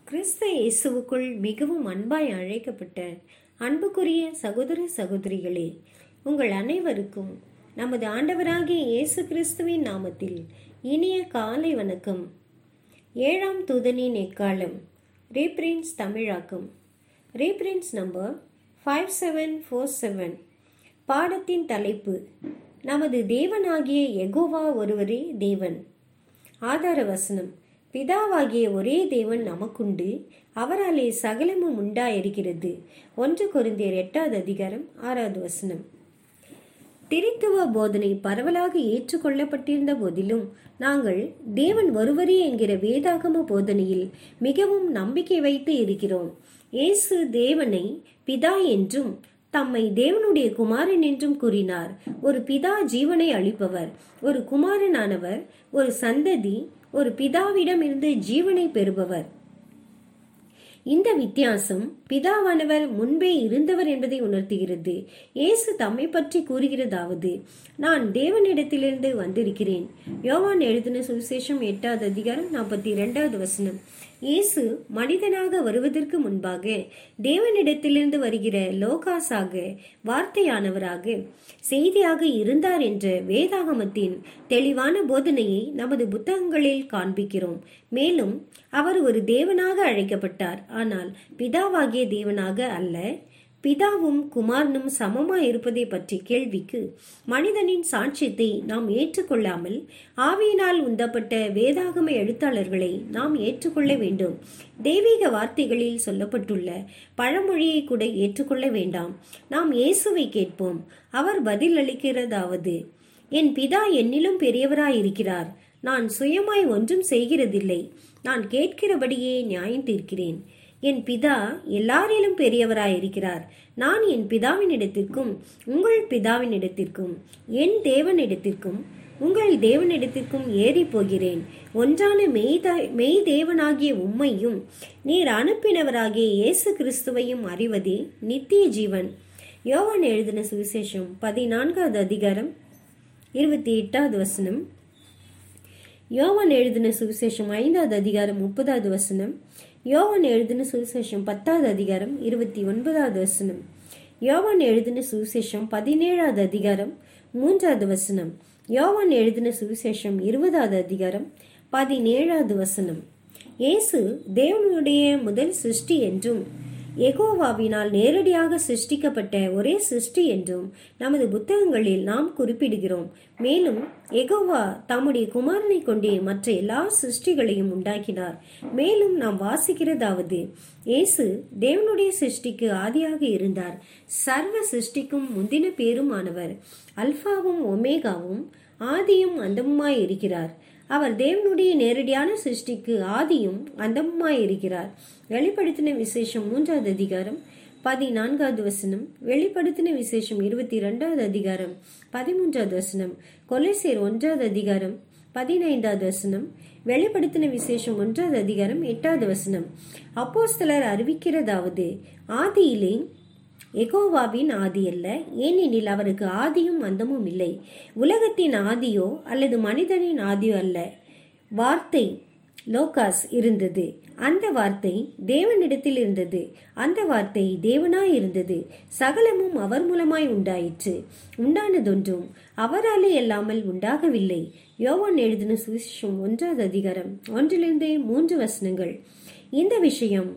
கிறிஸ்து இயேசுவுக்குள் மிகவும் அன்பாய் அழைக்கப்பட்ட அன்புக்குரிய சகோதர சகோதரிகளே உங்கள் அனைவருக்கும் நமது ஆண்டவராகிய இயேசு கிறிஸ்துவின் நாமத்தில் இனிய காலை வணக்கம் ஏழாம் தூதனின் எக்காலம் ரீப்ரின்ஸ் தமிழாக்கம் reprints number five seven four seven பாடத்தின் தலைப்பு நமது தேவனாகிய எகோவா ஒருவரே தேவன் ஆதார வசனம் பிதாவாகிய ஒரே தேவன் நமக்குண்டு அவராலே சகலமும் உண்டாயிருக்கிறது ஒன்று கொரிந்தியர் எட்டாவது அதிகாரம் ஆறாவது வசனம் திரித்துவ போதனை பரவலாக ஏற்றுக்கொள்ளப்பட்டிருந்த போதிலும் நாங்கள் தேவன் ஒருவரே என்கிற வேதாகம போதனையில் மிகவும் நம்பிக்கை வைத்து இருக்கிறோம் இயேசு தேவனை பிதா என்றும் தம்மை தேவனுடைய குமாரன் என்றும் கூறினார் ஒரு பிதா ஜீவனை அளிப்பவர் ஒரு குமாரனானவர் ஒரு சந்ததி ஒரு பிதாவிடம் இருந்து ஜீவனை பெறுபவர் இந்த வித்தியாசம் பிதாவானவர் முன்பே இருந்தவர் என்பதை உணர்த்துகிறது இயேசு தம்மை பற்றி கூறுகிறதாவது நான் தேவனிடத்திலிருந்து வந்திருக்கிறேன் யோவான் எழுதின சுவிசேஷம் எட்டாவது அதிகாரம் நாற்பத்தி இரண்டாவது வசனம் இயேசு மனிதனாக வருவதற்கு முன்பாக தேவனிடத்திலிருந்து வருகிற லோகாசாக வார்த்தையானவராக செய்தியாக இருந்தார் என்ற வேதாகமத்தின் தெளிவான போதனையை நமது புத்தகங்களில் காண்பிக்கிறோம் மேலும் அவர் ஒரு தேவனாக அழைக்கப்பட்டார் ஆனால் பிதாவாகிய தேவனாக அல்ல பிதாவும் குமாரனும் சமமாய் இருப்பதை பற்றி கேள்விக்கு மனிதனின் சாட்சியத்தை நாம் ஏற்றுக்கொள்ளாமல் ஆவியினால் உந்தப்பட்ட வேதாகம எழுத்தாளர்களை நாம் ஏற்றுக்கொள்ள வேண்டும் தெய்வீக வார்த்தைகளில் சொல்லப்பட்டுள்ள பழமொழியை கூட ஏற்றுக்கொள்ள வேண்டாம் நாம் இயேசுவை கேட்போம் அவர் பதில் அளிக்கிறதாவது என் பிதா என்னிலும் பெரியவராயிருக்கிறார் நான் சுயமாய் ஒன்றும் செய்கிறதில்லை நான் கேட்கிறபடியே நியாயம் தீர்க்கிறேன் என் பிதா எல்லாரிலும் பெரியவராயிருக்கிறார் நான் என் பிதாவினிடத்திற்கும் உங்கள் பிதாவினிடத்திற்கும் என் தேவனிடத்திற்கும் உங்கள் தேவனிடத்திற்கும் ஏறி போகிறேன் ஒன்றான மெய்தா மெய் தேவனாகிய உம்மையும் நீர் அனுப்பினவராகிய இயேசு கிறிஸ்துவையும் அறிவதே நித்திய ஜீவன் யோவான் எழுதின சுவிசேஷம் பதினான்காவது அதிகாரம் இருபத்தி எட்டாவது வசனம் யோவான் எழுதின சுவிசேஷம் ஐந்தாவது அதிகாரம் முப்பதாவது வசனம் யோவான் எழுதின சுவிசேஷம் பத்தாவது அதிகாரம் இருபத்தி ஒன்பதாவது வசனம் யோவான் எழுதின சுவிசேஷம் பதினேழாவது அதிகாரம் மூன்றாவது வசனம் யோவான் எழுதின சுவிசேஷம் இருபதாவது அதிகாரம் பதினேழாவது வசனம் இயேசு தேவனுடைய முதல் சிருஷ்டி என்றும் எகோவாவினால் நேரடியாக சிருஷ்டிக்கப்பட்ட ஒரே சிருஷ்டி என்றும் நமது புத்தகங்களில் நாம் குறிப்பிடுகிறோம் மேலும் எகோவா தம்முடைய குமாரனை கொண்டே மற்ற எல்லா சிருஷ்டிகளையும் உண்டாக்கினார் மேலும் நாம் வாசிக்கிறதாவது இயேசு தேவனுடைய சிருஷ்டிக்கு ஆதியாக இருந்தார் சர்வ சிருஷ்டிக்கும் முந்தின பேருமானவர் அல்பாவும் ஒமேகாவும் ஆதியும் அந்தமுமாய் இருக்கிறார் அவர் தேவனுடைய நேரடியான சிருஷ்டிக்கு ஆதியும் அந்தமுமாய் இருக்கிறார் வெளிப்படுத்தின விசேஷம் மூன்றாவது அதிகாரம் பதினான்காவது வசனம் வெளிப்படுத்தின விசேஷம் இருபத்தி இரண்டாவது அதிகாரம் பதிமூன்றாவது வசனம் கொலைசேர் ஒன்றாவது அதிகாரம் பதினைந்தாவது வசனம் வெளிப்படுத்தின விசேஷம் ஒன்றாவது அதிகாரம் எட்டாவது வசனம் அப்போஸ்தலர் அறிவிக்கிறதாவது ஆதியிலே எகோவாவின் ஆதி அல்ல ஏனெனில் அவருக்கு ஆதியும் அந்தமும் இல்லை உலகத்தின் ஆதியோ அல்லது மனிதனின் ஆதியோ அல்ல வார்த்தை லோகாஸ் இருந்தது அந்த வார்த்தை தேவனிடத்தில் இருந்தது அந்த வார்த்தை தேவனாய் இருந்தது சகலமும் அவர் மூலமாய் உண்டாயிற்று உண்டானதொன்றும் அவராலே அல்லாமல் உண்டாகவில்லை யோவான் எழுதின சுவிசேஷம் ஒன்றாவது அதிகாரம் ஒன்றிலிருந்தே மூன்று வசனங்கள் இந்த விஷயம்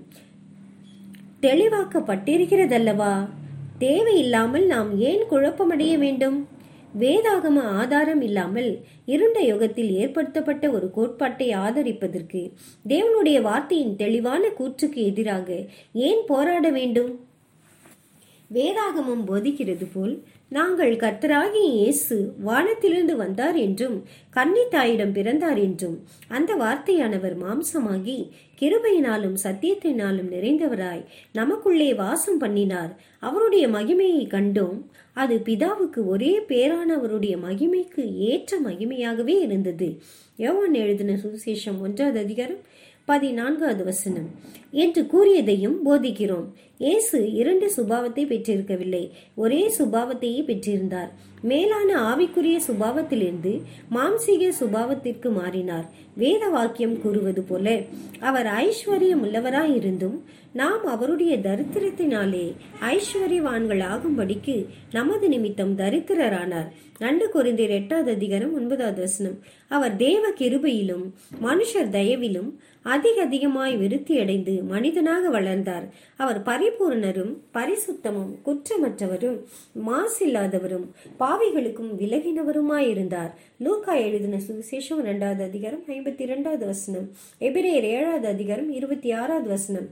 தெளிவாக்கப்பட்டிருக்கிறதல்லவா தேவையில்லாமல் நாம் ஏன் குழப்பமடைய வேண்டும் வேதாகம ஆதாரம் இல்லாமல் இருண்ட யுகத்தில் ஏற்படுத்தப்பட்ட ஒரு கோட்பாட்டை ஆதரிப்பதற்கு தேவனுடைய வார்த்தையின் தெளிவான கூற்றுக்கு எதிராக ஏன் போராட வேண்டும் வேதாகமம் போதிக்கிறது போல் நாங்கள் கர்த்தராகிய இயேசு வானத்திலிருந்து வந்தார் என்றும் கன்னித்தாயிடம் பிறந்தார் என்றும் அந்த வார்த்தையானவர் மாம்சமாகி கிருபையினாலும் சத்தியத்தினாலும் நிறைந்தவராய் நமக்குள்ளே வாசம் பண்ணினார் அவருடைய மகிமையை கண்டோம் அது பிதாவுக்கு ஒரே பேரானவருடைய மகிமைக்கு ஏற்ற மகிமையாகவே இருந்தது யோவான் எழுதின சுவிசேஷம் ஒன்றாவது அதிகாரம் பதினான்காவது வசனம் என்று கூறியதையும் போதிக்கிறோம் இயேசு இரண்டு சுபாவத்தை பெற்றிருக்கவில்லை ஒரே சுபாவத்தையே பெற்றிருந்தார் மேலான ஆவிக்குரிய சுபாவத்திலிருந்து மாம்சீக சுபாவத்திற்கு மாறினார் வேத வாக்கியம் கூறுவது போல அவர் ஐஸ்வர்யம் உள்ளவராயிருந்தும் நாம் அவருடைய தரித்திரத்தினாலே ஐஸ்வர்யவான்கள் ஆகும்படிக்கு நமது நிமித்தம் தரித்திரரானார் ரெண்டு குறைந்தர் எட்டாவது அதிகாரம் ஒன்பதாவது வசனம் அவர் தேவ கிருபையிலும் மனுஷர் தயவிலும் அதிக அதிகமாய் விருத்தி அடைந்து மனிதனாக வளர்ந்தார் அவர் பரிபூர்ணரும் பரிசுத்தமும் குற்றமற்றவரும் மாசில்லாதவரும் பாவிகளுக்கும் விலகினவருமாயிருந்தார் லூக்கா எழுதின சுவிசேஷம் இரண்டாவது அதிகாரம் ஐம்பத்தி இரண்டாவது வசனம் எபிரேயர் ஏழாவது அதிகாரம் இருபத்தி ஆறாவது வசனம்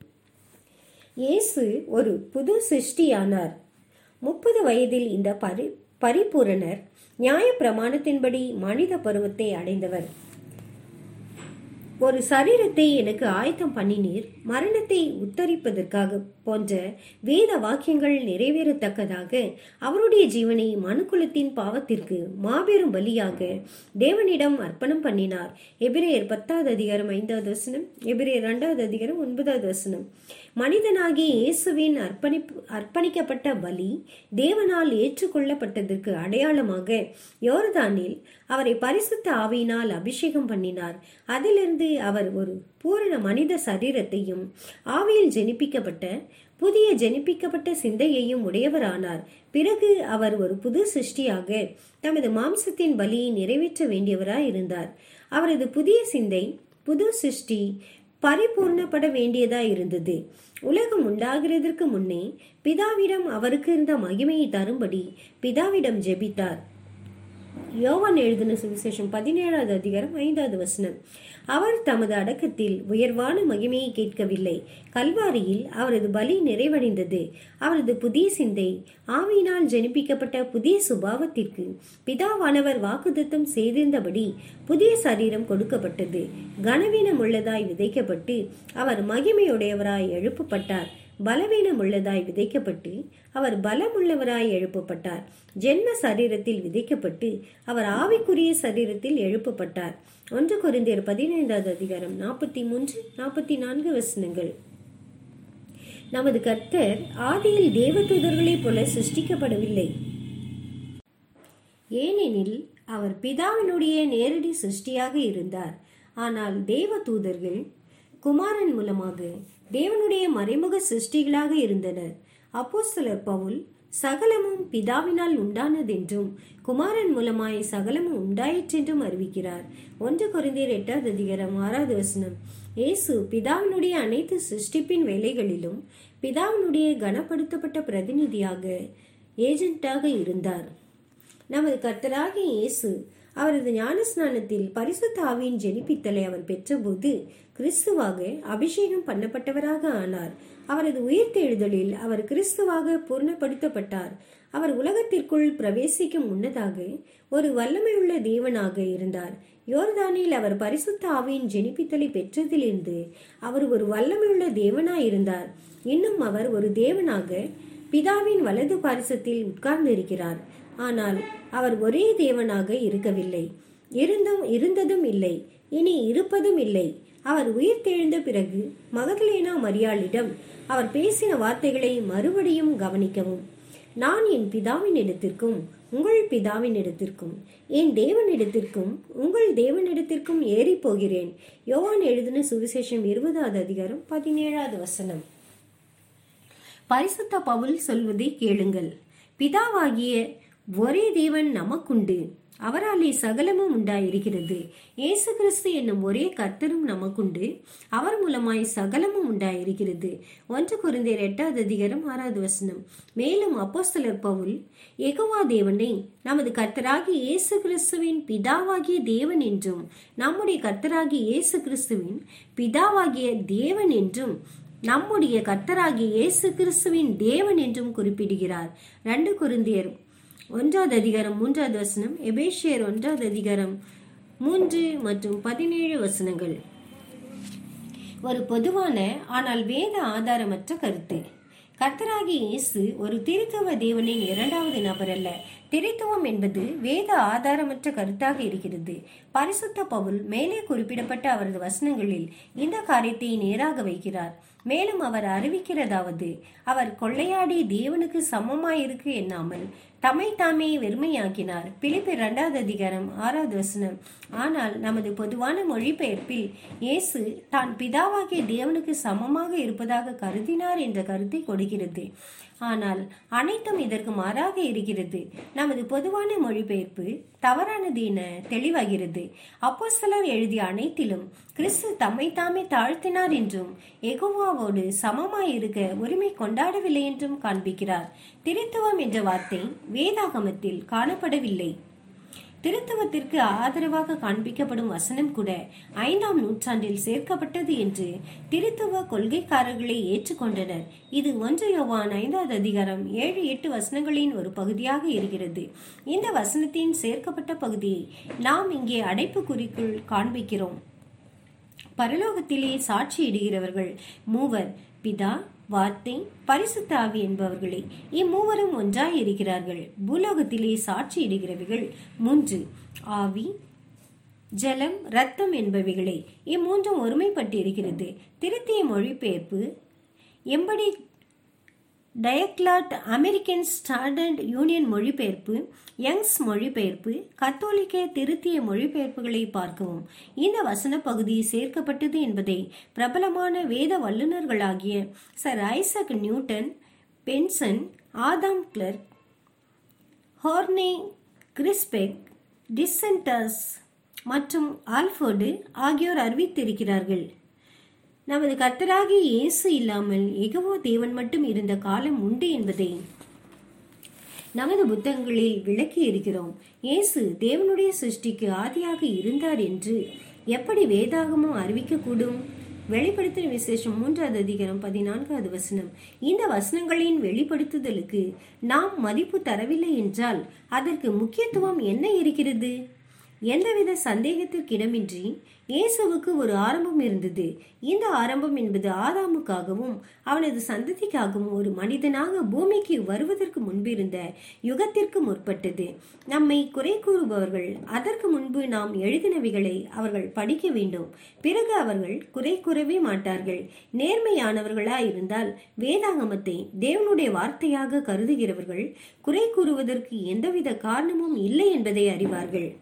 இயேசு ஒரு புது சிருஷ்டியானார் முப்பது வயதில் இந்த பரி பரிபூரணர் நியாய பிரமாணத்தின்படி மனித பருவத்தை அடைந்தவர் ஒரு சரீரத்தை எனக்கு ஆயத்தம் பண்ணினீர் மரணத்தை உத்தரிப்பதற்காக போன்ற வேத வாக்கியங்கள் நிறைவேறத்தக்கதாக அவருடைய ஜீவனை மனுக்குலத்தின் பாவத்திற்கு மாபெரும் பலியாக தேவனிடம் அர்ப்பணம் பண்ணினார் எபிரேயர் பத்தாவது அதிகாரம் ஐந்தாவது வசனம் எபிரேயர் இரண்டாவது அதிகாரம் ஒன்பதாவது வசனம் மனிதனாகிய இயேசுவின் அர்ப்பணிப்பு அர்ப்பணிக்கப்பட்ட பலி தேவனால் ஏற்றுக்கொள்ளப்பட்டதற்கு அடையாளமாக யோர்தானில் அவரை பரிசுத்த ஆவியினால் அபிஷேகம் பண்ணினார் அதிலிருந்து அவர் ஒரு பூரண மனித சரீரத்தையும் ஆவியில் ஜெனிப்பிக்கப்பட்ட புதிய ஜெனிப்பிக்கப்பட்ட சிந்தையையும் உடையவரானார் பிறகு அவர் ஒரு புது சிருஷ்டியாக தமது மாம்சத்தின் பலியை நிறைவேற்ற வேண்டியவராய் இருந்தார் அவரது புதிய சிந்தை புது சிருஷ்டி பரிபூர்ணப்பட வேண்டியதா இருந்தது உலகம் உண்டாகிறதற்கு முன்னே பிதாவிடம் அவருக்கு இருந்த மகிமையை தரும்படி பிதாவிடம் ஜெபித்தார் யோவான் எழுதின சுவிசேஷம் பதினேழாவது அதிகாரம் ஐந்தாவது வசனம் அவர் தமது அடக்கத்தில் உயர்வான மகிமையை கேட்கவில்லை கல்வாரியில் அவரது பலி நிறைவடைந்தது அவரது புதிய சிந்தை ஆவியினால் ஜெனிப்பிக்கப்பட்ட புதிய சுபாவத்திற்கு பிதாவானவர் வாக்குத்தத்தம் செய்திருந்தபடி புதிய சரீரம் கொடுக்கப்பட்டது கனவீனம் உள்ளதாய் விதைக்கப்பட்டு அவர் மகிமையுடையவராய் எழுப்பப்பட்டார் பலவீனம் உள்ளதாய் விதைக்கப்பட்டு அவர் பலமுள்ளவராய் எழுப்பப்பட்டார் ஜென்ம சரீரத்தில் விதைக்கப்பட்டு அவர் ஆவிக்குரிய சரீரத்தில் எழுப்பப்பட்டார் ஒன்று குறைந்தர் பதினைந்தாவது அதிகாரம் நாற்பத்தி மூன்று நாற்பத்தி நான்கு வசனங்கள் நமது கர்த்தர் ஆதியில் தேவதூதர்களைப் போல சிருஷ்டிக்கப்படவில்லை ஏனெனில் அவர் பிதாவினுடைய நேரடி சிருஷ்டியாக இருந்தார் ஆனால் தேவ தூதர்கள் குமாரன் மூலமாக தேவனுடைய மறைமுக சிருஷ்டிகளாக இருந்தனர் அப்போஸ்தலர் பவுல் சகலமும் பிதாவினால் உண்டானதென்றும் குமாரன் மூலமாய் சகலமும் உண்டாயிற்றென்றும் அறிவிக்கிறார் ஒன்று குறைந்தர் எட்டாவது அதிகாரம் ஆறாவது வசனம் இயேசு பிதாவினுடைய அனைத்து சிருஷ்டிப்பின் வேலைகளிலும் பிதாவினுடைய கனப்படுத்தப்பட்ட பிரதிநிதியாக ஏஜென்ட்டாக இருந்தார் நமது கர்த்தராகிய இயேசு அவரது ஞானஸ்நானத்தில் பரிசுத்த ஆவியின் ஜெனிப்பித்தலை அவர் பெற்றபோது கிறிஸ்துவாக அபிஷேகம் பண்ணப்பட்டவராக ஆனார் அவரது உயிர்த்தெழுதலில் அவர் கிறிஸ்துவாக பூர்ணப்படுத்தப்பட்டார் அவர் உலகத்திற்குள் பிரவேசிக்கும் முன்னதாக ஒரு வல்லமையுள்ள தேவனாக இருந்தார் யோர்தானில் அவர் பரிசுத்த ஆவியின் ஜெனிப்பித்தலை பெற்றதிலிருந்து அவர் ஒரு வல்லமையுள்ள தேவனாய் இருந்தார் இன்னும் அவர் ஒரு தேவனாக பிதாவின் வலது பாரிசத்தில் உட்கார்ந்திருக்கிறார் ஆனால் அவர் ஒரே தேவனாக இருக்கவில்லை இருந்தும் இருந்ததும் இல்லை இனி இருப்பதும் இல்லை அவர் உயிர்த்தெழுந்த பிறகு மகதலேனா மரியாளிடம் அவர் பேசின வார்த்தைகளை மறுபடியும் கவனிக்கவும் நான் என் பிதாவின் இடத்திற்கும் உங்கள் பிதாவின் இடத்திற்கும் என் தேவனிடத்திற்கும் உங்கள் தேவனிடத்திற்கும் ஏறி போகிறேன் யோவான் எழுதின சுவிசேஷம் இருபதாவது அதிகாரம் பதினேழாவது வசனம் பரிசுத்த பவுல் சொல்வதை கேளுங்கள் பிதாவாகிய ஒரே தேவன் நமக்குண்டு அவராலே சகலமும் உண்டாயிருக்கிறது இயேசு கிறிஸ்து என்னும் ஒரே கர்த்தரும் நமக்குண்டு அவர் மூலமாய் சகலமும் உண்டாயிருக்கிறது ஒன்று குருந்தேர் எட்டாவது அதிகாரம் ஆறாவது வசனம் மேலும் அப்போஸ்தலர் பவுல் எகவா தேவனை நமது கர்த்தராகிய இயேசு கிறிஸ்துவின் பிதாவாகிய தேவன் என்றும் நம்முடைய கர்த்தராகிய இயேசு கிறிஸ்துவின் பிதாவாகிய தேவன் என்றும் நம்முடைய கர்த்தராகிய இயேசு கிறிஸ்துவின் தேவன் என்றும் குறிப்பிடுகிறார் ரெண்டு குருந்தியர் ஒன்றாவது அதிகாரம் மூன்றாவது வசனம் எபேஷியர் ஒன்றாவது அதிகாரம் மூன்று மற்றும் பதினேழு வசனங்கள் ஒரு பொதுவான ஆனால் வேத ஆதாரமற்ற கருத்து கர்த்தராகிய இயேசு ஒரு திருத்தவ தேவனின் இரண்டாவது நபர் அல்ல திரித்துவம் என்பது வேத ஆதாரமற்ற கருத்தாக இருக்கிறது பரிசுத்த பவுல் மேலே குறிப்பிடப்பட்ட அவரது வசனங்களில் இந்த காரியத்தை நேராக வைக்கிறார் மேலும் அவர் அறிவிக்கிறதாவது அவர் கொள்ளையாடி தேவனுக்கு சமமாயிருக்கு எண்ணாமல் தம்மை தாமே வெறுமையாக்கினார் பிலிப்பு இரண்டாவது அதிகாரம் ஆறாவது வசனம் ஆனால் நமது பொதுவான மொழிபெயர்ப்பில் இயேசு தான் பிதாவாகிய தேவனுக்கு சமமாக இருப்பதாக கருதினார் என்ற கருத்தை கொடுக்கிறது ஆனால் அனைத்தும் இதற்கு மாறாக இருக்கிறது நமது பொதுவான மொழிபெயர்ப்பு தவறானது என தெளிவாகிறது அப்போஸ்தலர் எழுதிய அனைத்திலும் கிறிஸ்து தம்மை தாமே தாழ்த்தினார் என்றும் எகுவாவோடு சமமாயிருக்க உரிமை கொண்டாடவில்லை என்றும் காண்பிக்கிறார் திருத்துவம் என்ற வார்த்தை வேதாகமத்தில் காணப்படவில்லை திருத்துவத்திற்கு ஆதரவாக காண்பிக்கப்படும் வசனம் கூட ஐந்தாம் நூற்றாண்டில் சேர்க்கப்பட்டது என்று திருத்துவ கொள்கைக்காரர்களை ஏற்றுக்கொண்டனர் இது ஒன்று யோவான் ஐந்தாவது அதிகாரம் ஏழு எட்டு வசனங்களின் ஒரு பகுதியாக இருக்கிறது இந்த வசனத்தின் சேர்க்கப்பட்ட பகுதியை நாம் இங்கே அடைப்பு குறிக்குள் காண்பிக்கிறோம் பரலோகத்திலே சாட்சியிடுகிறவர்கள் மூவர் பிதா வார்த்தை பரிசுத்த ஆவி என்பவர்களே இம்மூவரும் ஒன்றாய் இருக்கிறார்கள் பூலோகத்திலே சாட்சியிடுகிறவைகள் மூன்று ஆவி ஜலம் ரத்தம் என்பவைகளே இம்மூன்றும் ஒருமைப்பட்டிருக்கிறது திருத்திய மொழிபெயர்ப்பு Emphatic Diaglott American Standard Union மொழிபெயர்ப்பு யங்ஸ் மொழிபெயர்ப்பு கத்தோலிக்க திருத்திய மொழிபெயர்ப்புகளை பார்க்கவும் இந்த வசன பகுதி சேர்க்கப்பட்டது என்பதை பிரபலமான வேத வல்லுநர்களாகிய Sir Isaac Newton Benson Adam Clarke Horne Griesbach Tischendorf மற்றும் ஆல்ஃபோர்டு ஆகியோர் அறிவித்திருக்கிறார்கள் நமது கர்த்தராகிய இயேசு இல்லாமல் எகவோ தேவன் மட்டும் இருந்த காலம் உண்டு என்பதை நமது புத்தகங்களில் விளக்கி இருக்கிறோம் இயேசு தேவனுடைய சிருஷ்டிக்கு ஆதியாக இருந்தார் என்று எப்படி வேதாகமும் அறிவிக்கக்கூடும் வெளிப்படுத்தின விசேஷம் மூன்றாவது அதிகாரம் பதினான்காவது வசனம் இந்த வசனங்களின் வெளிப்படுத்துதலுக்கு நாம் மதிப்பு தரவில்லை என்றால் அதற்கு முக்கியத்துவம் என்ன இருக்கிறது எந்தவித சந்தேகத்திற்கிடமின்றி இயேசுவுக்கு ஒரு ஆரம்பம் இருந்தது இந்த ஆரம்பம் என்பது ஆதாமுக்காகவும் அவனது சந்ததிக்காகவும் ஒரு மனிதனாக பூமிக்கு வருவதற்கு முன்பிருந்த யுகத்திற்கு முற்பட்டது நம்மை குறை கூறுபவர்கள் அதற்கு முன்பு நாம் எழுதினவைகளை அவர்கள் படிக்க வேண்டும் பிறகு அவர்கள் குறை கூறவே மாட்டார்கள் நேர்மையானவர்களாய் இருந்தால் வேதாகமத்தை தேவனுடைய வார்த்தையாக கருதுகிறவர்கள் குறை கூறுவதற்கு எந்தவித காரணமும் இல்லை என்பதை அறிவார்கள்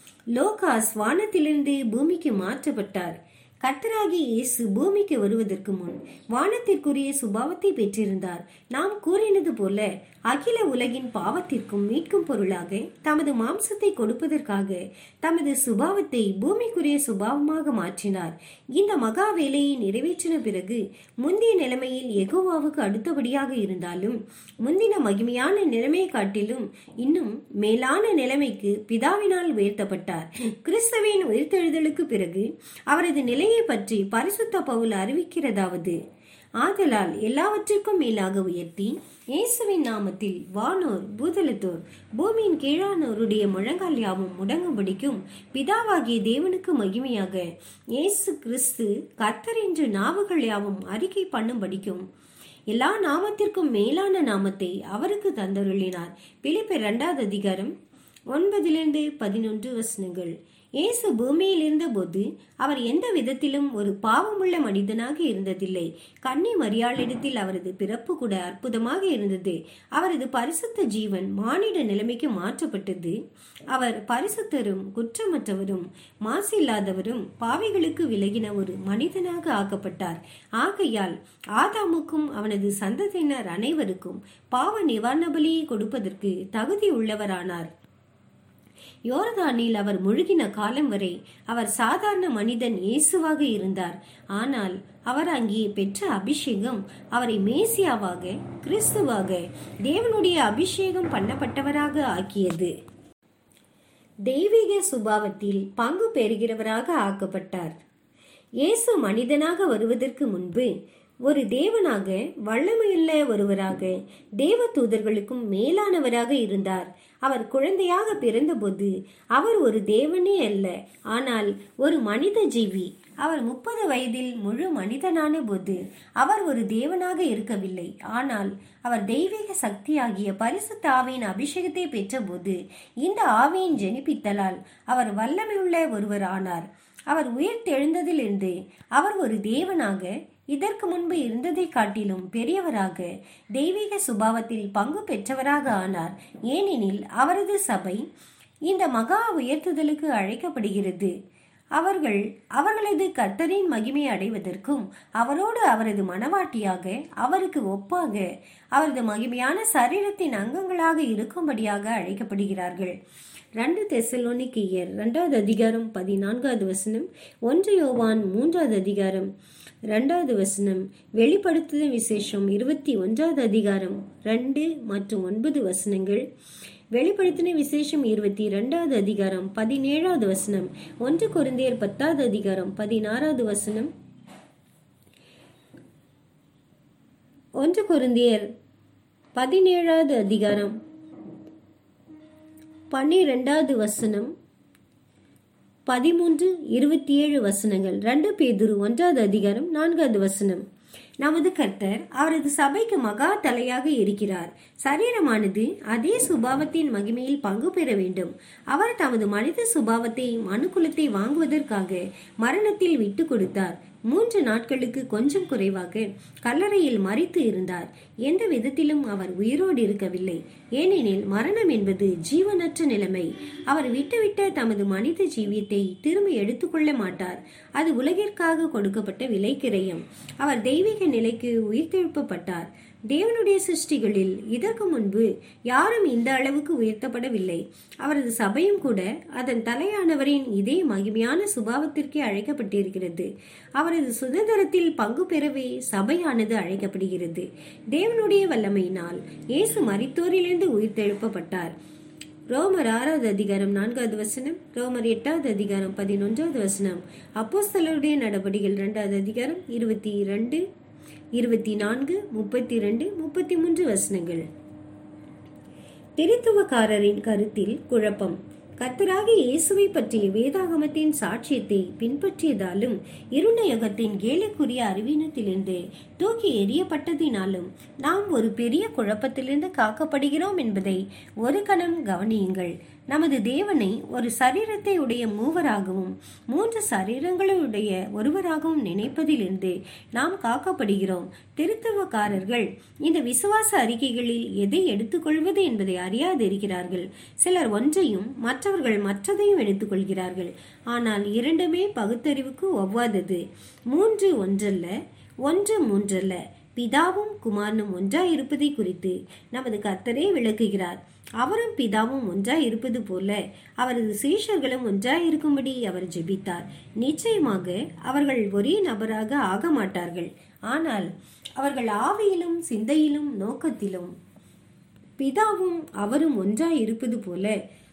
லோகாஸ் வானத்திலிருந்து பூமிக்கு மாற்றப்பட்டார் கர்த்தராகிய இயேசு பூமிக்கு வருவதற்கு முன் வானத்திற்குரிய சுபாவத்தை பெற்றிருந்தார் நாம் கூறினது போல அகில உலகின் பாவத்திற்கும் மீட்கும் பொருளாக தமது மாம்சத்தை கொடுப்பதற்காக தமது சுபாவத்தை பூமிக்குரிய சுபாவமாக மாற்றினார் இந்த மகா வேலையை நிறைவேற்றின பிறகு முந்தைய நிலைமையில் எகோவாவுக்கு அடுத்தபடியாக இருந்தாலும் முந்தின மகிமையான நிலைமையை காட்டிலும் இன்னும் மேலான நிலைமைக்கு பிதாவினால் உயர்த்தப்பட்டார் கிறிஸ்தவின் உயிர்த்தெழுதலுக்கு பிறகு அவரது நிலையை பற்றி பரிசுத்த பவுல் அறிவிக்கிறதாவது ஆதலால் எல்லாவற்றிற்கும் மேலாக உயர்த்தி இயேசுவின் நாமத்தில் வானோர் பூதலத்தோர் பூமியின் கீழானோருடைய முழங்கால் யாவும் முடங்கும்படிக்கும் பிதாவாகிய தேவனுக்கு மகிமையாக இயேசு கிறிஸ்து கர்த்தர் என்று நாவுகள் யாவும் அறிக்கை பண்ணும்படிக்கும் எல்லா நாமத்திற்கும் மேலான நாமத்தை அவருக்கு தந்தருளினார் பிலிப்பை இரண்டாவது அதிகாரம் ஒன்பதிலிருந்து பதினொன்று வசனங்கள் இயேசு பூமியில் இருந்தபோது அவர் எந்த விதத்திலும் ஒரு பாவமுள்ள மனிதனாக இருந்ததில்லை கன்னி மரியாளிடத்தில் அவரது பிறப்பு கூட அற்புதமாக இருந்தது அவரது பரிசுத்த ஜீவன் மானிட நிலைமைக்கு மாற்றப்பட்டது அவர் பரிசுத்தரும் குற்றமற்றவரும் மாசில்லாதவரும் பாவிகளுக்கு விலகின ஒரு மனிதனாக ஆக்கப்பட்டார் ஆகையால் ஆதாமுக்கும் அவனது சந்ததியினர் அனைவருக்கும் பாவ நிவாரண பலியை கொடுப்பதற்கு தகுதி உள்ளவரானார் யோர்தானில் அவர் முழுகின காலம் வரை அவர் சாதாரண மனிதன் இயேசுவாக இருந்தார் ஆனால் அவர் அங்கே பெற்ற அபிஷேகம் அவரை மேசியாவாக கிறிஸ்துவாக தேவனுடைய அபிஷேகம் பண்ணப்பட்டவராக ஆக்கியது தெய்வீக சுபாவத்தில் பங்கு பெறுகிறவராக ஆக்கப்பட்டார் இயேசு மனிதனாக வருவதற்கு முன்பு ஒரு தேவனாக வல்லமையுள்ள ஒருவராக தேவ தூதர்களுக்கும் மேலானவராக இருந்தார் அவர் குழந்தையாக பிறந்தபோது அவர் ஒரு தேவனே அல்ல ஆனால் ஒரு மனித ஜீவி அவர் முப்பது வயதில் முழு மனிதனான போது அவர் ஒரு தேவனாக இருக்கவில்லை ஆனால் அவர் தெய்வீக சக்தியாகிய பரிசுத்த ஆவியின் அபிஷேகத்தை பெற்றபோது இந்த ஆவியின் ஜெனிப்பித்தலால் அவர் வல்லமையுள்ள ஒருவர் ஆனார் அவர் உயிர்த்தெழுந்ததிலிருந்து அவர் ஒரு தேவனாக இதற்கு முன்பு இருந்ததை காட்டிலும் பெரியவராக தெய்வீக சுபாவத்தில் பங்கு பெற்றவராக ஆனார் ஏனெனில் அவரது சபை இந்த மகா உயர்த்துதலுக்கு அழைக்கப்படுகிறது அவர்கள் அவர்களது கர்த்தரின் மகிமை அடைவதற்கும் அவரோடு அவரது மனவாட்டியாக அவருக்கு ஒப்பாக அவரது மகிமையான சரீரத்தின் அங்கங்களாக இருக்கும்படியாக அழைக்கப்படுகிறார்கள் ரெண்டு தெசலோனிக்கியர் ரெண்டாவது அதிகாரம் பதினான்காவது வசனம் ஒன்று யோவான் மூன்றாவது அதிகாரம் ரெண்டாவது வசனம் வெளிப்படுத்துதல் விசேஷம் இருபத்தி ஒன்றாவது அதிகாரம் ரெண்டு மற்றும் ஒன்பது வசனங்கள் வெளிப்படுத்தின விசேஷம் இருபத்தி இரண்டாவது அதிகாரம் பதினேழாவது வசனம் ஒன்று குருந்தியர் பத்தாவது அதிகாரம் பதினாறாவது வசனம் ஒன்று குருந்தியர் பதினேழாவது அதிகாரம் பன்னிரெண்டாவது வசனம் பதிமூன்று இருபத்தி ஏழு வசனங்கள் ரெண்டு பேதுரு ஒன்றாவது அதிகாரம் நான்காவது வசனம் நமது கர்த்தர் அவரது சபைக்கு மகா தலையாக இருக்கிறார் சரீரமானது அதே சுபாவத்தின் மகிமையில் பங்கு பெற வேண்டும் அவர் தமது மனித சுபாவத்தை மனுக்குலத்தை வாங்குவதற்காக மரணத்தில் விட்டு கொடுத்தார் மூன்று நாட்களுக்கு கொஞ்சம் குறைவாக கல்லறையில் மறித்து இருந்தார் எந்த விதத்திலும் அவர் உயிரோடு இருக்கவில்லை ஏனெனில் மரணம் என்பது ஜீவனற்ற நிலைமை அவர் விட்டுவிட்ட தமது மனித ஜீவியத்தை திரும்ப எடுத்துக்கொள்ள மாட்டார் அது உலகிற்காக கொடுக்கப்பட்ட விலைக்கிரயம் அவர் தெய்வீக நிலைக்கு உயிர்த்தெழுப்பப்பட்டார் தேவனுடைய சிருஷ்டிகளில் இதற்கு முன்பு யாரும் இந்த அளவுக்கு உயர்த்தப்படவில்லை அவரது சபையும் கூட அதன் தலையானவரின் இதே மகிமையான சுபாவத்திற்கே அழைக்கப்பட்டிருக்கிறது அவரது சுதந்திரத்தில் பங்கு பெறவே சபையானது அழைக்கப்படுகிறது தேவனுடைய வல்லமையினால் இயேசு மரித்தோரிலிருந்து உயிர்த்தெழுப்பப்பட்டார் ரோமர் ஆறாவது அதிகாரம் நான்காவது வசனம் ரோமர் எட்டாவது அதிகாரம் பதினொன்றாவது வசனம் அப்போஸ்தலருடைய நடவடிக்கைகள் இரண்டாவது அதிகாரம் இருபத்தி இரண்டு இருபத்தி நான்கு முப்பத்தி ரெண்டு முப்பத்தி மூன்று வசனங்கள் திருத்துவக்காரரின் கருத்தில் குழப்பம் கர்த்தராக இயேசுவை பற்றிய வேதாகமத்தின் சாட்சியத்தை பின்பற்றியதாலும் இருண்ட யுகத்தின் கேலிக்குரிய அறிவீனத்திலிருந்து தூக்கி எறியப்பட்டதினாலும் நாம் ஒரு பெரிய குழப்பத்திலிருந்து காக்கப்படுகிறோம் என்பதை ஒரு கணம் கவனியுங்கள் நமது தேவனை ஒரு சரீரத்தை உடைய மூவராகவும் மூன்று சரீரங்களுடைய ஒருவராகவும் நினைப்பதிலிருந்து நாம் காக்கப்படுகிறோம் திருத்துவக்காரர்கள் இந்த விசுவாச அறிக்கைகளில் எதை எடுத்துக்கொள்வது என்பதை அறியாதிருக்கிறார்கள் சிலர் ஒன்றையும் மற்றவர்கள் மற்றதையும் எடுத்துக்கொள்கிறார்கள் ஆனால் இரண்டுமே பகுத்தறிவுக்கு ஒவ்வாதது மூன்று ஒன்றல்ல ஒன்று மூன்றல்ல பிதாவும் குமாரனும் ஒன்றாய் இருப்பதை குறித்து நமது கர்த்தரே விளக்குகிறார் அவரும் பிதாவும் ஒன்றாய் இருப்பது போல அவரது சீஷர்களும் ஒன்றாய் இருக்கும்படி அவர் ஜெபித்தார் நிச்சயமாக அவர்கள் ஒரே நபராக ஆக மாட்டார்கள் ஆனால் அவர்கள் ஆவியிலும் சிந்தையிலும் நோக்கத்திலும் பிதாவும் அவரும் ஒன்றாய் இருப்பது போல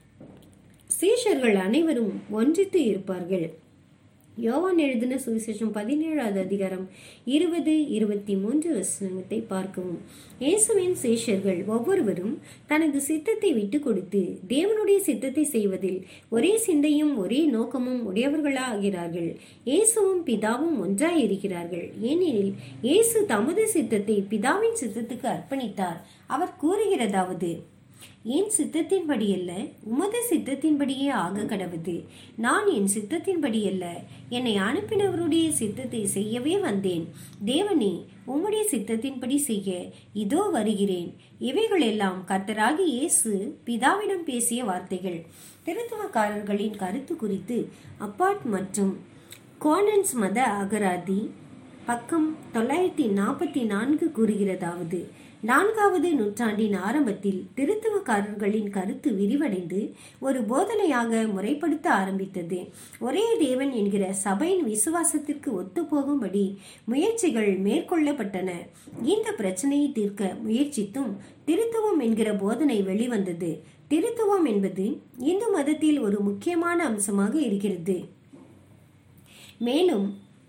சீஷர்கள் அனைவரும் ஒன்றித்து இருப்பார்கள் யோவான் எழுதின சுவிசேஷம் பதினேழாவது அதிகாரம் இருபது இருபத்தி மூன்று வசனத்தை பார்க்கவும் இயேசுவின் சேஷர்கள் ஒவ்வொருவரும் தனது சித்தத்தை விட்டு கொடுத்து தேவனுடைய சித்தத்தை செய்வதில் ஒரே சிந்தையும் ஒரே நோக்கமும் உடையவர்களா ஆகிறார்கள் இயேசுவும் பிதாவும் ஒன்றாய் இருக்கிறார்கள் ஏனெனில் இயேசு தமது சித்தத்தை பிதாவின் சித்தத்துக்கு அர்ப்பணித்தார் அவர் கூறுகிறதாவது என் சித்தத்தின்படி அல்ல உமது சித்தத்தின்படியே ஆக கடவுது நான் என் சித்தத்தின்படி அல்ல என்னை அனுப்பினவருடைய சித்தத்தை செய்யவே வந்தேன் தேவனே உம்முடைய சித்தத்தின்படி செய்ய இதோ வருகிறேன் இவைகளெல்லாம் கர்த்தராகி இயேசு பிதாவிடம் பேசிய வார்த்தைகள் திருத்துவக்காரர்களின் கருத்து குறித்து அப்பாட் மற்றும் கோனன்ஸ் மத அகராதி பக்கம் தொள்ளாயிரத்தி நாற்பத்தி நான்கு கூறுகிறதாவது நான்காவது நூற்றாண்டின் ஆரம்பத்தில் திருத்துவக்காரர்களின் கருத்து விரிவடைந்து ஒரு போதனையாக முறைப்படுத்த ஆரம்பித்தது ஒரே தேவன் என்கிற சபையின் விசுவாசத்திற்கு ஒத்துப்போகும்படி முயற்சிகள் மேற்கொள்ளப்பட்டன இந்த பிரச்சனையை தீர்க்க முயற்சித்தும் திருத்துவம் என்கிற போதனை வெளிவந்தது திருத்துவம் என்பது இந்து மதத்தில் ஒரு முக்கியமான அம்சமாக இருக்கிறது மேலும்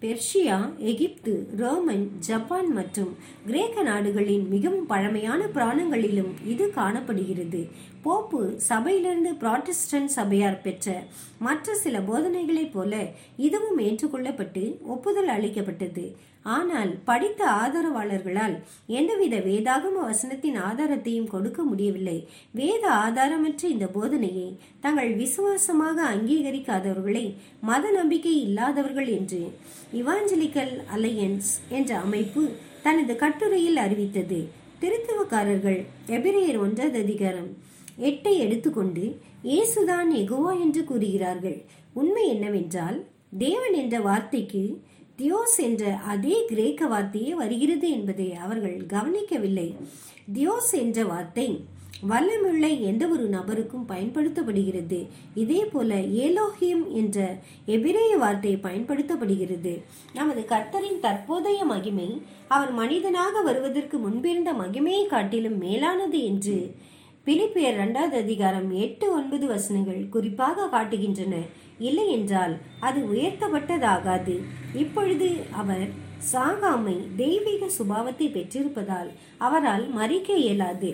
பெர்ஷியா எகிப்து ரோமன் ஜப்பான் மற்றும் கிரேக்க நாடுகளின் மிகவும் பழமையான புராணங்களிலும் இது காணப்படுகிறது போப்பு சபையிலிருந்து புராட்டஸ்டன்ட் சபையார் பெற்ற மற்ற சில போதனைகளைப் போல இதுவும் ஏற்றுக்கொள்ளப்பட்டு ஒப்புதல் அளிக்கப்பட்டது ஆனால் படித்த ஆதரவாளர்களால் எந்தவித வேதாகம வசனத்தின் ஆதாரத்தையும் கொடுக்க முடியவில்லை வேத ஆதாரமற்ற இந்த போதனையை தங்கள் விசுவாசமாக அங்கீகரிக்காதவர்களை மத நம்பிக்கை இல்லாதவர்கள் என்று இவாஞ்சலிக்கல் அலையன்ஸ் என்ற அமைப்பு தனது கட்டுரையில் அறிவித்தது திருத்துவக்காரர்கள் எபிரேயர் ஒன்றாவது அதிகாரம் எட்டை எடுத்துக்கொண்டு இயேசுதான் எகுவா என்று கூறுகிறார்கள் உண்மை என்னவென்றால் தேவன் என்ற வார்த்தைக்கு தியோஸ் என்ற அதே கிரேக்க வார்த்தையே வருகிறது என்பதை அவர்கள் கவனிக்கவில்லை தியோஸ் என்ற வார்த்தை வல்லமுள்ள எந்த ஒரு நபருக்கும் பயன்படுத்தப்படுகிறது இதே போல ஏலோஹியம் என்ற எபிரேய வார்த்தை பயன்படுத்தப்படுகிறது நமது கர்த்தரின் தற்போதைய மகிமை அவர் மனிதனாக வருவதற்கு முன்பிருந்த மகிமையை காட்டிலும் மேலானது என்று பிலிப்பியர் இரண்டாவது அதிகாரம் எட்டு ஒன்பது வசனங்கள் குறிப்பாக காட்டுகின்றன இல்லை என்றால் அது உயர்த்தப்பட்டதாகாது இப்பொழுது அவர் சாகாமை தெய்வீக சுபாவத்தை பெற்றிருப்பதால் அவரால் மறிக்க இயலாது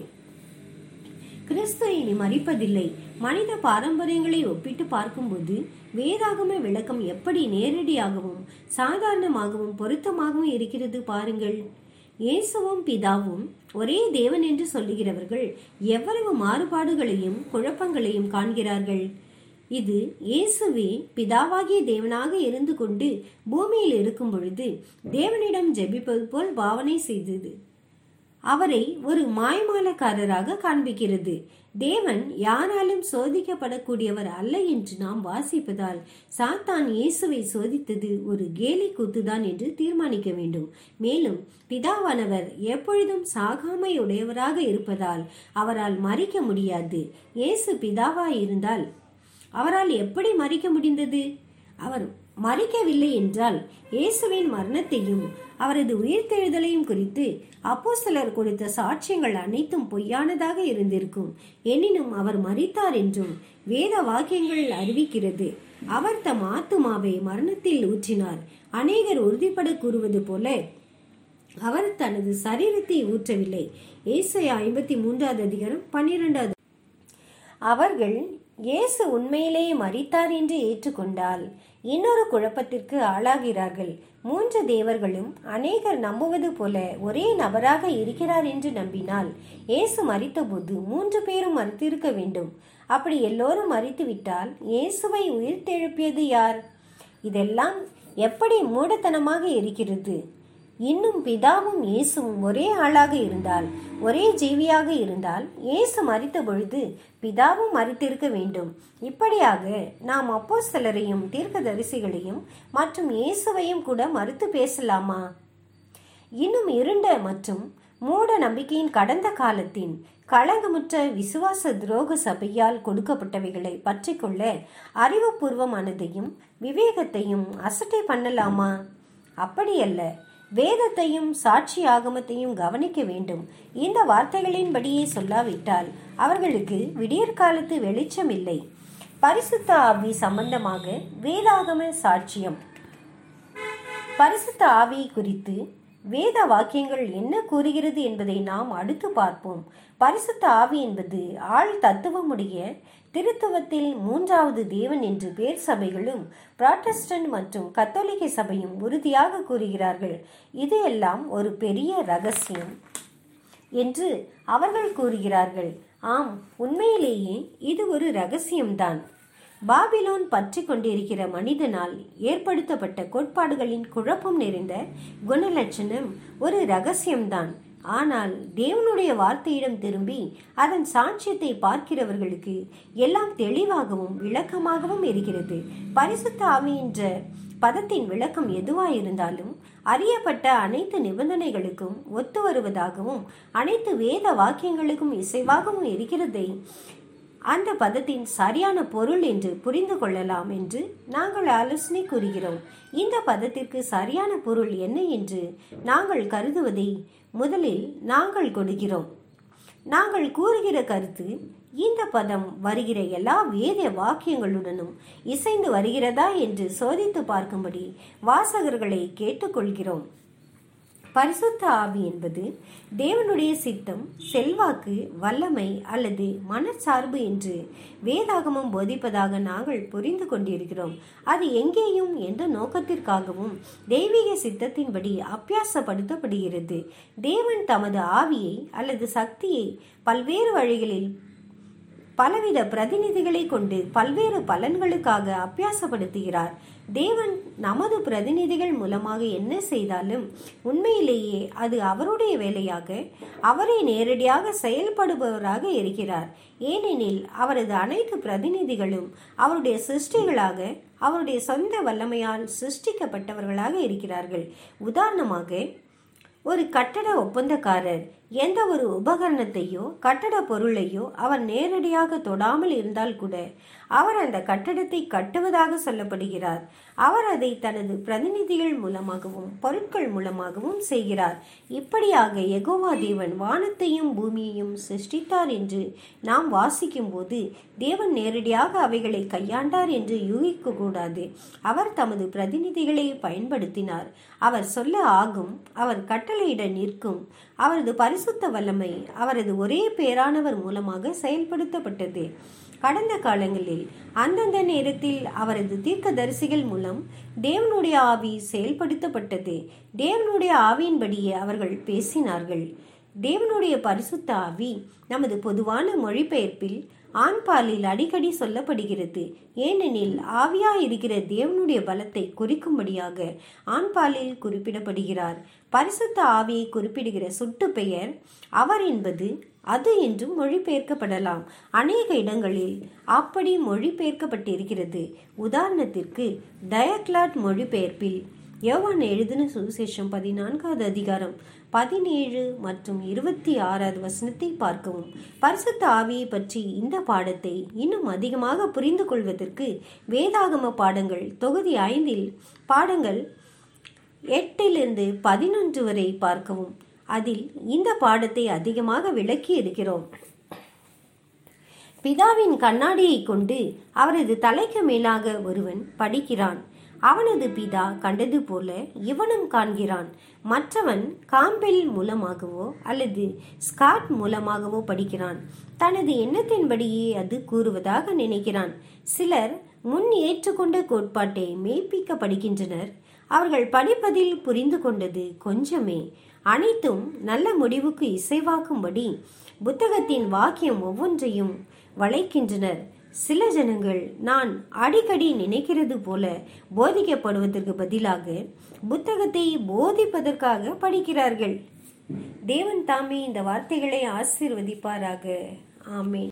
கிறிஸ்து இனி மறிப்பதில்லை மனித பாரம்பரியங்களை ஒப்பிட்டு பார்க்கும்போது வேதாகம விளக்கம் எப்படி நேரடியாகவும் சாதாரணமாகவும் பொருத்தமாகவும் இருக்கிறது பாருங்கள் இயேசுவும் பிதாவும் ஒரே தேவன் என்று சொல்லுகிறவர்கள் எவ்வளவு மாறுபாடுகளையும் குழப்பங்களையும் காண்கிறார்கள் இது இயேசுவே பிதாவாகிய தேவனாக இருந்து கொண்டு பூமியில் இருக்கும் பொழுது தேவனிடம் ஜெபிப்பது போல் பாவனை செய்தது அவரை ஒரு மாய்மாலக்காரராக காண்பிக்கிறது தேவன் யாராலும் சோதிக்கப்படக்கூடியவர் அல்ல என்று நாம் வாசிப்பதால் சாத்தான் இயேசுவை சோதித்தது ஒரு கேலி கூத்துதான் என்று தீர்மானிக்க வேண்டும் மேலும் பிதாவானவர் எப்பொழுதும் சாகாமை உடையவராக இருப்பதால் அவரால் மறிக்க முடியாது இயேசு பிதாவாய் இருந்தால் அவரால் எப்படி மறிக்க முடிந்தது அவர் மறிக்கவில்லை என்றால் இயேசுவின் மரணத்தையும் அவரது உயிர்த்தெழுதலையும் குறித்து அப்போஸ்தலர் கொடுத்த சாட்சியங்கள் அனைத்தும் பொய்யானதாக இருந்திருக்கும் எனினும் அவர் மறித்தார் என்றும் வேத வாக்கியங்கள் அறிவிக்கிறது அவர் தம் ஆத்துமாவை மரணத்தில் ஊற்றினார் அநேகர் உறுதிப்பட கூறுவது போல அவர் தனது சரீரத்தை ஊற்றவில்லை ஏசையா ஐம்பத்தி மூன்றாவது அதிகாரம் பன்னிரெண்டாவது அவர்கள் இயேசு உண்மையிலேயே மறித்தார் என்று ஏற்றுக்கொண்டால் இன்னொரு குழப்பத்திற்கு ஆளாகிறார்கள் மூன்று தேவர்களும் அநேகர் நம்புவது போல ஒரே நபராக இருக்கிறார் என்று நம்பினால் இயேசு மறித்தபோது மூன்று பேரும் மறித்திருக்க வேண்டும் அப்படி எல்லோரும் மறித்துவிட்டால் இயேசுவை உயிர்த்தெழுப்பியது யார் இதெல்லாம் எப்படி மூடத்தனமாக இருக்கிறது இன்னும் பிதாவும் இயேசுவும் ஒரே ஆளாக இருந்தால் ஒரே ஜீவியாக இருந்தால் இயேசு மறித்த பொழுது பிதாவும் மறித்திருக்க வேண்டும் இப்படியாக நாம் அப்போஸ்தலரையும் தீர்க்கதரிசிகளையும் மற்றும் இயேசுவையும் கூட மறுத்து பேசலாமா இன்னும் இருண்ட மற்றும் மூட நம்பிக்கையின் கடந்த காலத்தின் களங்கமுற்ற விசுவாச துரோக சபையால் கொடுக்கப்பட்டவைகளை பற்றி கொள்ள அறிவுபூர்வமானதையும் விவேகத்தையும் அசட்டை பண்ணலாமா அப்படியல்ல வேதத்தையும் சாட்சி ஆகமத்தையும் கவனிக்க வேண்டும் இந்த வார்த்தைகளின்படியே சொல்லாவிட்டால் அவர்களுக்கு விடியற்காலத்து வெளிச்சம் இல்லை பரிசுத்த ஆவி சம்பந்தமாக வேதாகம சாட்சியம் பரிசுத்த ஆவி குறித்து வேத வாக்கியங்கள் என்ன கூறுகிறது என்பதை நாம் அடுத்து பார்ப்போம் பரிசுத்த ஆவி என்பது ஆள் தத்துவமுடைய திருத்துவத்தில் மூன்றாவது தேவன் என்று பேர் சபைகளும் புராட்டஸ்டன்ட் மற்றும் கத்தோலிக்க சபையும் உறுதியாக கூறுகிறார்கள் இது எல்லாம் ஒரு பெரிய ரகசியம் என்று அவர்கள் கூறுகிறார்கள் ஆம் உண்மையிலேயே இது ஒரு ரகசியம்தான் பாபிலோன் பற்றி கொண்டிருக்கிற மனிதனால் ஏற்படுத்தப்பட்ட கோட்பாடுகளின் குழப்பம் நிறைந்த குணலட்சணம் ஒரு ரகசியம்தான் ஆனால் தேவனுடைய வார்த்தையிடம் திரும்பி அதன் சாட்சியத்தை பார்க்கிறவர்களுக்கு எல்லாம் தெளிவாகவும் விளக்கமாகவும் இருக்கிறது பரிசுத்த ஆவி என்ற பதத்தின் விளக்கம் எதுவாயிருந்தாலும் அறியப்பட்ட அனைத்து நிபந்தனைகளுக்கும் ஒத்து வருவதாகவும் அனைத்து வேத வாக்கியங்களுக்கும் இசைவாகவும் இருக்கிறதை அந்த பதத்தின் சரியான பொருள் என்று புரிந்து கொள்ளலாம் என்று நாங்கள் ஆலோசனை கூறுகிறோம் இந்த பதத்திற்கு சரியான பொருள் என்ன என்று நாங்கள் கருதுவதை முதலில் நாங்கள் கொடுக்கிறோம் நாங்கள் கூறுகிற கருத்து இந்த பதம் வருகிற எல்லா வேத வாக்கியங்களுடனும் இசைந்து வருகிறதா என்று சோதித்து பார்க்கும்படி வாசகர்களை கேட்டுக்கொள்கிறோம் பரிசுத்த ஆவி என்பது தேவனுடைய சித்தம் செல்வாக்கு வல்லமை அல்லது மனச்சார்பு என்று வேதாகமம் போதிப்பதாக நாங்கள் புரிந்து கொண்டிருக்கிறோம் அது எங்கேயும் எந்த நோக்கத்திற்காகவும் தெய்வீக சித்தத்தின்படி அப்பியாசப்படுத்தப்படுகிறது தேவன் தமது ஆவியை அல்லது சக்தியை பல்வேறு வழிகளில் பலவித பிரதிநிதிகளை கொண்டு பல்வேறு பலன்களுக்காக அப்பியாசப்படுத்துகிறார் தேவன் நமது பிரதிநிதிகள் மூலமாக என்ன செய்தாலும் உண்மையிலேயே அது அவருடைய வேலையாக அவரை நேரடியாக செயல்படுபவராக இருக்கிறார் ஏனெனில் அவரது அனைத்து பிரதிநிதிகளும் அவருடைய சிருஷ்டிகளாக அவருடைய சொந்த வல்லமையால் சிருஷ்டிக்கப்பட்டவர்களாக இருக்கிறார்கள் உதாரணமாக ஒரு கட்டட ஒப்பந்தக்காரர் எந்த ஒரு உபகரணத்தையோ கட்டட பொருளையோ அவர் நேரடியாக தொடாமல் இருந்தால் கூட அவர் அந்த கட்டடத்தை கட்டுவதாக சொல்லப்படுகிறார் அவர் அதை தனது பிரதிநிதிகள் மூலமாகவும் பொருட்கள் மூலமாகவும் செய்கிறார் இப்படியாக எகோவா தேவன் வானத்தையும் பூமியையும் சிருஷ்டித்தார் என்று நாம் வாசிக்கும் போது தேவன் நேரடியாக அவைகளை கையாண்டார் என்று யூகிக்க கூடாது அவர் தமது பிரதிநிதிகளை பயன்படுத்தினார் அவர் சொல்ல ஆகும் அவர் கட்டளையிட நிற்கும் அவரது பரிசுத்த வல்லமை அவரது ஒரே பேரானவர் மூலமாக செயல்படுத்தப்பட்டது கடந்த காலங்களில் அந்தந்த நேரத்தில் அவரது தீர்க்கதரிசிகள் மூலம் தேவனுடைய ஆவி செயல்படுத்தப்பட்டது தேவனுடைய ஆவியின்படியே அவர்கள் பேசினார்கள் தேவனுடைய பரிசுத்த ஆவி நமது பொதுவான மொழிபெயர்ப்பில் ஆண்பாலில் அடிக்கடி சொல்லப்படுகிறது ஏனெனில் ஆவியா இருக்கிற தேவனுடைய பலத்தை குறிக்கும்படியாக ஆண்பாலில் குறிப்பிடப்படுகிறார் பரிசுத்த ஆவியை குறிப்பிடுகிற சுட்டு பெயர் அவர் என்பது அது என்றும் மொழிபெயர்க்கப்படலாம் அநேக இடங்களில் அப்படி மொழிபெயர்க்கப்பட்டிருக்கிறது உதாரணத்திற்கு டயக்லாட் மொழிபெயர்ப்பில் யோவான் எழுதின சுவிசேஷம் பதினான்காவது அதிகாரம் பதினேழு மற்றும் இருபத்தி ஆறாவது வசனத்தை பார்க்கவும் பரிசுத்த ஆவியை பற்றி இந்த பாடத்தை இன்னும் அதிகமாக புரிந்து கொள்வதற்கு வேதாகம பாடங்கள் தொகுதி ஐந்தில் பாடங்கள் எட்டிலிருந்து பதினொன்று வரை பார்க்கவும் அதில் இந்த பாடத்தை அதிகமாக விளக்கி இருக்கிறோம் பிதாவின் கண்ணாடியை கொண்டு அவரது தலைக்கு மேலாக ஒருவன் படிக்கிறான் அவனது பிதா கண்டது போல இவனும் காண்கிறான் மற்றவன் காம்பெல் மூலமாகவோ அல்லது ஸ்காட் மூலமாகவோ படிக்கிறான் தனது எண்ணத்தின்படியே அது கூறுவதாக நினைக்கிறான் சிலர் முன் ஏற்றுக்கொண்ட கோட்பாட்டை மெய்ப்பிக்கப்படுகின்றனர் அவர்கள் படிப்பதில் புரிந்து கொண்டது கொஞ்சமே அனைத்தும் நல்ல முடிவுக்கு இசைவாக்கும்படி புத்தகத்தின் வாக்கியம் ஒவ்வொன்றையும் வளைக்கின்றனர் சில ஜனங்கள் நான் அடிக்கடி நினைக்கிறது போல போதிக்கப்படுவதற்கு பதிலாக புத்தகத்தை போதிப்பதற்காக படிக்கிறார்கள் தேவன் தாமே இந்த வார்த்தைகளை ஆசீர்வதிப்பாராக ஆமே